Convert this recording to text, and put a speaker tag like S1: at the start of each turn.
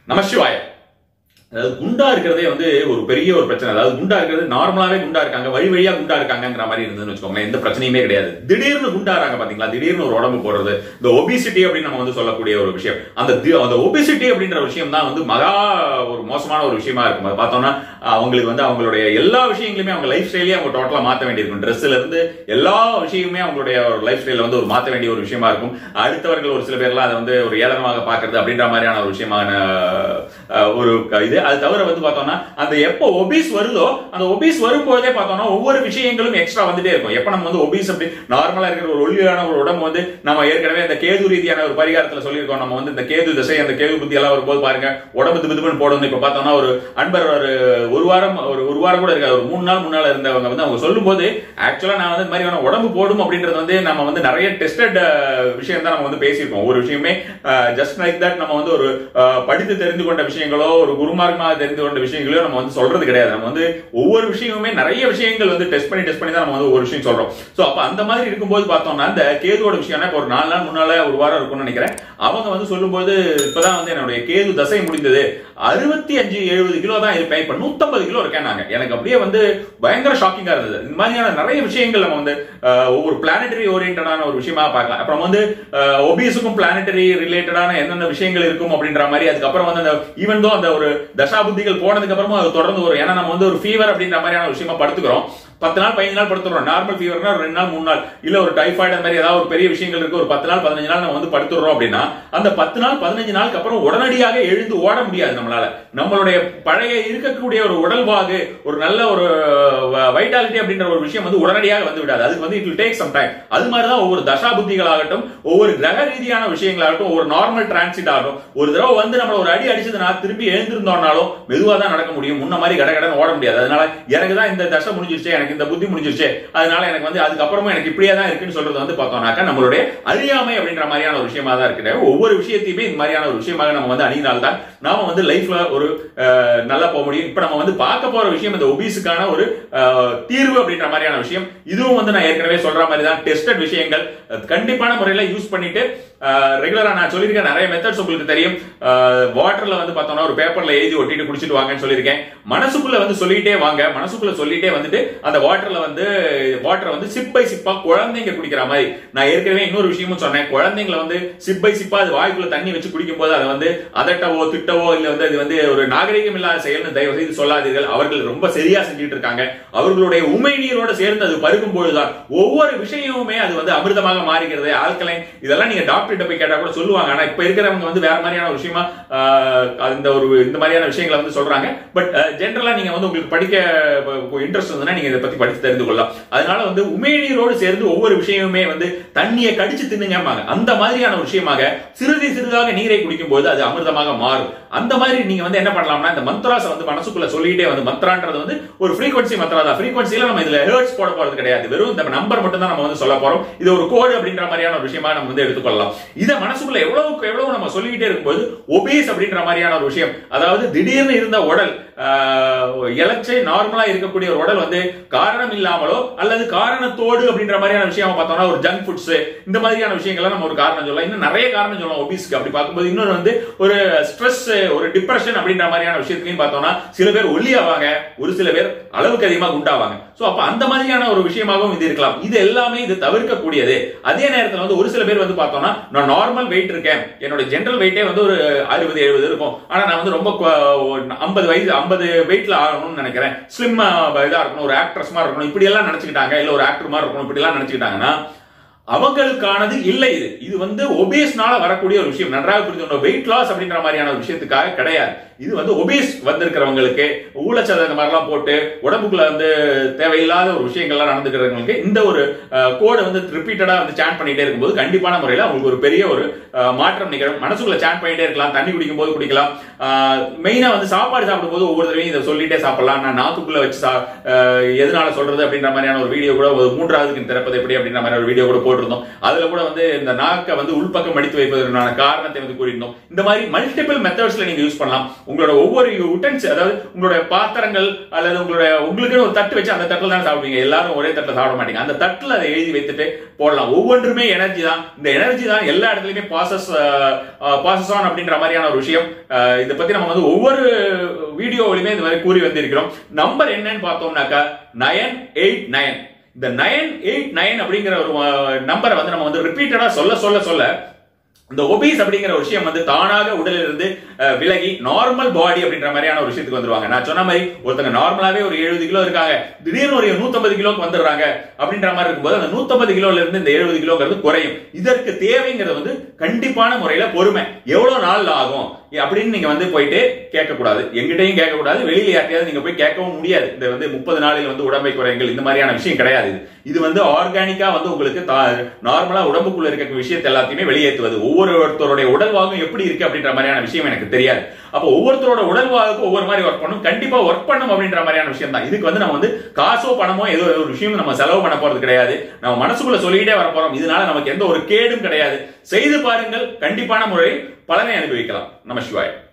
S1: நமசிவாய அதாவது குண்டா இருக்கிறதே வந்து ஒரு பெரிய ஒரு பிரச்சனை அதாவது குண்டா இருக்கிறது நார்மலாவே குண்டா இருக்காங்க வழி வழியா குண்டா இருக்காங்கங்கிற மாதிரி இருந்ததுன்னு வச்சுக்கோங்களேன் எந்த பிரச்சனையுமே கிடையாது திடீர்னு குண்டாறாங்க பாத்தீங்களா திடீர்னு ஒரு உடம்பு போடுறது இந்த ஒபிசிட்டி அப்படின்னு நம்ம வந்து சொல்லக்கூடிய ஒரு விஷயம் அந்த தி- அந்த ஒபிசிட்டி அப்படின்ற விஷயம் தான் வந்து மகா ஒரு மோசமான ஒரு விஷயமா இருக்கும் அது பார்த்தோம்னா அவங்களுக்கு வந்து அவங்களுடைய எல்லா விஷயங்களுமே அவங்க லைஃப் ஸ்டைலே அவங்க டோட்டலா மாத்த வேண்டியிருக்கும் ட்ரெஸ்ல இருந்து எல்லா விஷயமுமே அவங்களுடைய ஒரு லைஃப் ஸ்டைல வந்து ஒரு மாத்த வேண்டிய ஒரு விஷயமா இருக்கும் அடுத்தவர்கள் ஒரு சில பேர்லாம் அதை வந்து ஒரு ஏளனமாக பாக்குறது அப்படின்ற மாதிரியான ஒரு விஷயமான அஹ், ஒரு இது அது தவிர வந்து பார்த்தோம்னா அந்த எப்போ ஒபீஸ் வருதோ அந்த ஒபீஸ் வரும்போதே பார்த்தோம்னா ஒவ்வொரு விஷயங்களும் எக்ஸ்ட்ரா வந்துட்டே இருக்கும் எப்ப நம்ம வந்து ஒபீஸ் அப்படி நார்மலா இருக்கிற ஒரு ஒல்லியான ஒரு உடம்பு வந்து நம்ம ஏற்கனவே இந்த கேது ரீதியான ஒரு பரிகாரத்துல சொல்லியிருக்கோம் நம்ம வந்து இந்த கேது திசை அந்த கேது புத்தி எல்லாம் வரும்போது பாருங்க உடம்பு திபு திபுன்னு போடணும் இப்ப பார்த்தோம்னா ஒரு அன்பர் ஒரு ஒரு வாரம் ஒரு ஒரு வாரம் கூட இருக்காது ஒரு மூணு நாள் முன்னால இருந்தவங்க வந்து அவங்க சொல்லும்போது ஆக்சுவலா நான் வந்து இந்த மாதிரியான உடம்பு போடும் அப்படின்றது வந்து நம்ம வந்து நிறைய டெஸ்டட் விஷயம் தான் நம்ம வந்து பேசியிருக்கோம் ஒரு விஷயமே ஜஸ்ட் லைக் தட் நம்ம வந்து ஒரு அஹ், படித்து தெரிந்து கொண்ட விஷயங்களோ ஒரு குருமார்க்கமாக தெரிந்து கொண்ட விஷயங்களோ நம்ம வந்து சொல்றது கிடையாது நம்ம வந்து ஒவ்வொரு விஷயமுமே நிறைய விஷயங்கள் வந்து டெஸ்ட் பண்ணி டெஸ்ட் பண்ணி தான் நம்ம வந்து ஒரு விஷயம் சொல்றோம் சோ அப்ப அந்த மாதிரி இருக்கும்போது பார்த்தோம்னா இந்த கேதுவோட விஷயம்னா இப்போ ஒரு நாலு நாள் முன்னால ஒரு வாரம் இருக்கும்னு நினைக்கிறேன் அவங்க வந்து சொல்லும்போது இப்பதான் வந்து என்னுடைய கேது தசை முடிந்தது அறுபத்தி அஞ்சு எழுபது கிலோ தான் இருப்பேன் இப்ப நூத்தம்பது கிலோ இருக்கேன் நாங்க எனக்கு அப்படியே வந்து பயங்கர ஷாக்கிங்கா இருந்தது இந்த மாதிரியான நிறைய விஷயங்கள் நம்ம வந்து அஹ், ஒவ்வொரு பிளானட்டரி ஓரியன்டான ஒரு விஷயமா பார்க்கலாம் அப்புறம் வந்து ஒபிஎஸுக்கும் பிளானட்டரி ரிலேட்டடான என்னென்ன விஷயங்கள் இருக்கும் அப்படின்ற மாதிரி அதுக்கப்புறம் வந்து அந்த ஈவன் தோ அந்த ஒரு தசாபுத்திகள் போனதுக்கு அப்புறமா அது தொடர்ந்து வரும் ஏன்னா நம்ம வந்து ஒரு ஃபீவர் அப்படின்ற மாதிரியான ஒரு விஷயமா படுத்துக்கிறோம் பத்து நாள் பதினஞ்சு நாள் படுத்துறோம் நார்மல் ஃபீவர்னா ஒரு ரெண்டு நாள் மூணு நாள் இல்ல ஒரு டைஃபாய்டு அந்த மாதிரி ஏதாவது ஒரு பெரிய விஷயங்கள் இருக்கு ஒரு பத்து நாள் பதினஞ்சு நாள் நம்ம வந்து படுத்துறோம் அப்படின்னா அந்த பத்து நாள் பதினஞ்சு நாளுக்கு அப்புறம் உடனடியாக எழுந்து ஓட முடியாது நம்மளால நம்மளுடைய பழைய இருக்கக்கூடிய ஒரு உடல்வாகு ஒரு நல்ல ஒரு வைட்டாலிட்டி அப்படின்ற ஒரு விஷயம் வந்து உடனடியாக வந்து விடாது அதுக்கு வந்து it will take some time அது மாதிரி தான் ஒவ்வொரு தசா புத்திகளாகட்டும் ஒவ்வொரு கிரக ரீதியான விஷயங்களாகட்டும் ஒரு நார்மல் டிரான்சிட் ஆகட்டும் ஒரு தடவை வந்து நம்மள ஒரு அடி அடிச்சதுனா திருப்பி எழுந்திருந்தோம்னாலும் மெதுவா தான் நடக்க முடியும் முன்ன மாதிரி கடகடன்னு ஓட முடியாது அதனால எனக்கு தான் இந்த தசை முடிஞ்சிருச்சு எனக்கு இந்த புத்தி முடிஞ்சிருச்சு அதனால எனக்கு வந்து அதுக்கப்புறமா எனக்கு இப்படியே தான் இருக்குன்னு சொல்றது வந்து பார்த்தோம்னாக்கா நம்மளுடைய அறியாமை அப்படின்ற மாதிரியான ஒரு விஷயமா தான் இருக்குது ஒவ்வொரு விஷயத்தையுமே இந்த மாதிரியான ஒரு விஷயமாக நம்ம வந்து அணியினால்தான் நாம வந்து லைஃப்ல ஒரு அஹ், நல்லா போக முடியும் இப்ப நம்ம வந்து பார்க்க போற விஷயம் இந்த ஒபீஸுக்கான ஒரு அஹ், தீர்வு அப்படின்ற மாதிரியான விஷயம் இதுவும் வந்து நான் ஏற்கனவே சொல்ற மாதிரி தான் டெஸ்டட் விஷயங்கள் அது கண்டிப்பான முறையில யூஸ் பண்ணிட்டு ரெகுலரா நான் சொல்லியிருக்கேன் நிறைய மெத்தட்ஸ் உங்களுக்கு தெரியும் வாட்டர்ல வந்து பார்த்தோம்னா ஒரு பேப்பர்ல எழுதி ஒட்டிட்டு குடிச்சிட்டு வாங்கன்னு சொல்லியிருக்கேன் மனசுக்குள்ள வந்து சொல்லிட்டே வாங்க மனசுக்குள்ள சொல்லிட்டே வந்துட்டு அந்த வாட்டர்ல வந்து வாட்டரை வந்து சிப் பை சிப்பா குழந்தைங்க குடிக்கிற மாதிரி நான் ஏற்கனவே இன்னொரு விஷயமும் சொன்னேன் குழந்தைங்களை வந்து சிப் பை சிப்பா அது வாய்க்குள்ள தண்ணி வச்சு குடிக்கும் போது அதை வந்து அதட்டவோ திட்டவோ இல்ல வந்து அது வந்து ஒரு நாகரிகம் இல்லாத செயல்னு தயவு செய்து சொல்லாதீர்கள் அவர்கள் ரொம்ப சரியா செஞ்சுட்டு இருக்காங்க அவர்களுடைய உமை நீரோட சேர்ந்து அது பருகும் பொழுதுதான் ஒவ்வொரு விஷயமுமே அது வந்து அமிர்தமாக மாறுகிறது ஆல்கலைன் இதெல்லாம் நீங்க டாக்டர் கிட்ட போய் கேட்டா கூட சொல்லுவாங்க ஆனா இப்ப இருக்கிறவங்க வந்து வேற மாதிரியான ஒரு விஷயமா ஆஹ், இந்த ஒரு இந்த மாதிரியான விஷயங்களை வந்து சொல்றாங்க பட் ஜென்ரலா நீங்க வந்து உங்களுக்கு படிக்க இன்ட்ரெஸ்ட் இருந்ததுன்னா நீங்க இதை பத்தி படித்து தெரிந்து கொள்ளலாம் அதனால வந்து உமிழ்நீரோடு சேர்ந்து ஒவ்வொரு விஷயமுமே வந்து தண்ணியை கடிச்சு தின்னுங்கம்பாங்க அந்த மாதிரியான ஒரு விஷயமாக சிறிது சிறிதாக நீரை குடிக்கும் போது அது அமிர்தமாக மாறும் அந்த மாதிரி நீங்க வந்து என்ன பண்ணலாம்னா இந்த மந்த்ராஸை வந்து மனசுக்குள்ள சொல்லிட்டே வந்து மந்த்ரான்றது வந்து ஒரு ஃப்ரீக்வன்சி மந்த்ரா தான் ஃப்ரீக்வன்சில நம்ம இதுல ஹேர்ட்ஸ் போட போறது கிடையாது வெறும் இந்த நம்பர் மட்டும் தான் நம்ம வந்து சொல்ல போறோம் இது ஒரு கோடு அப்படின்ற மாதிரியான ஒரு விஷயமா நம்ம வந்து எடுத்துக்கொள்ளலாம் இதை மனசுக்குள்ள எவ்வளவுக்கு எவ்வளவு நம்ம சொல்லிக்கிட்டே இருக்கும்போது ஒபீஸ் அப்படின்ற மாதிரியான ஒரு விஷயம் அதாவது திடீர்னு இருந்த உடல் இலச்சை நார்மலா இருக்கக்கூடிய ஒரு உடல் வந்து காரணம் இல்லாமலோ அல்லது காரணத்தோடு அப்படின்ற மாதிரியான விஷயம் பார்த்தோம்னா ஒரு ஜங்க் ஃபுட்ஸ் இந்த மாதிரியான விஷயங்கள்லாம் நம்ம ஒரு காரணம் சொல்லலாம் இன்னும் நிறைய காரணம் சொல்லலாம் ஒபீஸ்க்கு அப்படி பார்க்கும்போது இன்னொரு வந்து ஒரு ஸ்ட்ரெஸ் ஒரு டிப்ரெஷன் அப்படின்ற மாதிரியான விஷயத்துலையும் பார்த்தோம்னா சில பேர் ஒல்லியாவாங்க ஒரு சில பேர் அளவுக்கு அதிகமா குண்டாவாங்க சோ அப்ப அந்த மாதிரியான ஒரு விஷயமாகவும் இது இருக்கலாம் இது எல்லாமே இது தவிர்க்கக்கூடியது அதே நேரத்துல வந்து ஒரு சில பேர் வந்து பார்த்தோம்னா நான் நார்மல் வெயிட் இருக்கேன் என்னோட ஜென்ரல் வெயிட்டே வந்து ஒரு அறுபது எழுபது இருக்கும் ஆனா நான் வந்து ரொம்ப ஐம்பது வயசு ஐம்பது வெயிட்ல ஆகணும்னு நினைக்கிறேன் ஸ்லிம் இதா இருக்கணும் ஒரு ஆக்ட்ரஸ் மாதிரி இருக்கணும் இப்படி எல்லாம் நினைச்சுக்கிட்டாங்க இல்ல ஒரு ஆக்டர் மாதிரி இருக்கணும் இப்படி எல்லாம் நினைச்சுக்கிட்டாங்கன்னா அவங்களுக்கானது இல்லை இது இது வந்து ஒபேஸ்னால வரக்கூடிய ஒரு விஷயம் நன்றாக புரிந்து வெயிட் லாஸ் அப்படின்ற மாதிரியான ஒரு விஷயத்துக்காக கிடையாது இது வந்து ஒபேஸ் வந்திருக்கிறவங்களுக்கு ஊழச்சதை இந்த மாதிரிலாம் போட்டு உடம்புக்குள்ள வந்து தேவையில்லாத ஒரு விஷயங்கள்லாம் நடந்துக்கிறவங்களுக்கு இந்த ஒரு கோடை வந்து ரிப்பீட்டடா வந்து சாண்ட் பண்ணிட்டே இருக்கும்போது கண்டிப்பான முறையில் அவங்களுக்கு ஒரு பெரிய ஒரு அஹ், மாற்றம் நிகழும் மனசுக்குள்ள சாண்ட் பண்ணிட்டே இருக்கலாம் தண்ணி குடிக்கும் போது குடிக்கலாம் மெயினா வந்து சாப்பாடு சாப்பிடும்போது ஒவ்வொரு தடவையும் இதை சொல்லிட்டே சாப்பிடலாம் நான் நாக்குக்குள்ள வச்சு சா- அஹ், எதனால சொல்றது அப்படின்ற மாதிரியான ஒரு வீடியோ கூட ஒரு மூன்றாவதுக்கு திறப்பது எப்படி அப்படின்ற மாதிரி ஒரு வீடியோ கூட போட்டிருந்தோம் அதுல கூட வந்து இந்த நாக்கை வந்து உள்பக்கம் மடித்து வைப்பதற்கான காரணத்தை வந்து கூறியிருந்தோம் இந்த மாதிரி மல்டிபிள் மெத்தட்ஸ்ல நீங்க யூஸ் பண்ணலாம் உங்களோட ஒவ்வொரு உட்டன்ஸ் அதாவது உங்களோட பாத்திரங்கள் அல்லது உங்களோட உங்களுக்குன்னு ஒரு தட்டு வச்சு அந்த தட்டுல தான் சாப்பிடுவீங்க எல்லாரும் ஒரே தட்டுல சாப்பிட மாட்டீங்க அந்த தட்டுல அதை எழுதி வைத்துட்டு போடலாம் ஒவ்வொன்றுமே எனர்ஜி தான் இந்த எனர்ஜி தான் எல்லா இடத்துலயுமே பாசஸ் பாசஸ் ஆன் அப்படின்ற மாதிரியான ஒரு விஷயம் அஹ், இதை பத்தி நம்ம வந்து ஒவ்வொரு வீடியோவிலுமே இந்த மாதிரி கூறி வந்திருக்கிறோம் நம்பர் என்னன்னு பார்த்தோம்னாக்கா நயன் எயிட் நயன் இந்த நயன் எயிட் நைன் அப்படிங்கிற ஒரு நம்பரை வந்து நம்ம வந்து ரிப்பீட்டடா சொல்ல சொல்ல சொல்ல இந்த ஒபீஸ் அப்படிங்கிற ஒரு விஷயம் வந்து தானாக உடலில் இருந்து அஹ், விலகி நார்மல் பாடி அப்படின்ற மாதிரியான ஒரு விஷயத்துக்கு வந்துருவாங்க நான் சொன்ன மாதிரி ஒருத்தங்க நார்மலாவே ஒரு எழுபது கிலோ இருக்காங்க திடீர்னு ஒரு நூத்தம்பது கிலோக்கு வந்துடுறாங்க அப்படின்ற மாதிரி இருக்கும்போது அந்த நூத்தம்பது கிலோல இருந்து இந்த எழுபது கிலோங்கிறது குறையும் இதற்கு தேவைங்கிறது வந்து கண்டிப்பான முறையில பொறுமை எவ்வளவு நாள் ஆகும் அப்படின்னு நீங்க வந்து போயிட்டு கேட்கக்கூடாது எங்கிட்டையும் கேட்கக்கூடாது வெளியில யார்ட்டையாவது நீங்க போய் கேட்கவும் முடியாது இந்த வந்து முப்பது நாளில் வந்து உடம்பை குறையுங்கள் இந்த மாதிரியான விஷயம் கிடையாது இது. இது வந்து ஆர்கானிக்கா வந்து உங்களுக்கு நார்மலா உடம்புக்குள்ள இருக்க விஷயத்தை எல்லாத்தையுமே வெளியேற்றுவது ஒவ்வொருத்தருடைய உடல்வாகும் எப்படி இருக்கு அப்படின்ற மாதிரியான விஷயம் எனக்கு தெரியாது அப்போ ஒவ்வொருத்தரோட உடல்வாகுக்கு ஒவ்வொரு மாதிரி ஒர்க் பண்ணும் கண்டிப்பா ஒர்க் பண்ணும் அப்படின்ற மாதிரியான விஷயம் தான் இதுக்கு வந்து நம்ம வந்து காசோ பணமோ ஏதோ ஒரு விஷயம் நம்ம செலவு பண்ண போறது கிடையாது நம்ம மனசுக்குள்ள சொல்லிக்கிட்டே வர போறோம் இதனால நமக்கு எந்த ஒரு கேடும் கிடையாது செய்து பாருங்கள் கண்டிப்பான முறையில் பலனை அனுபவிக்கலாம் நம சிவாய்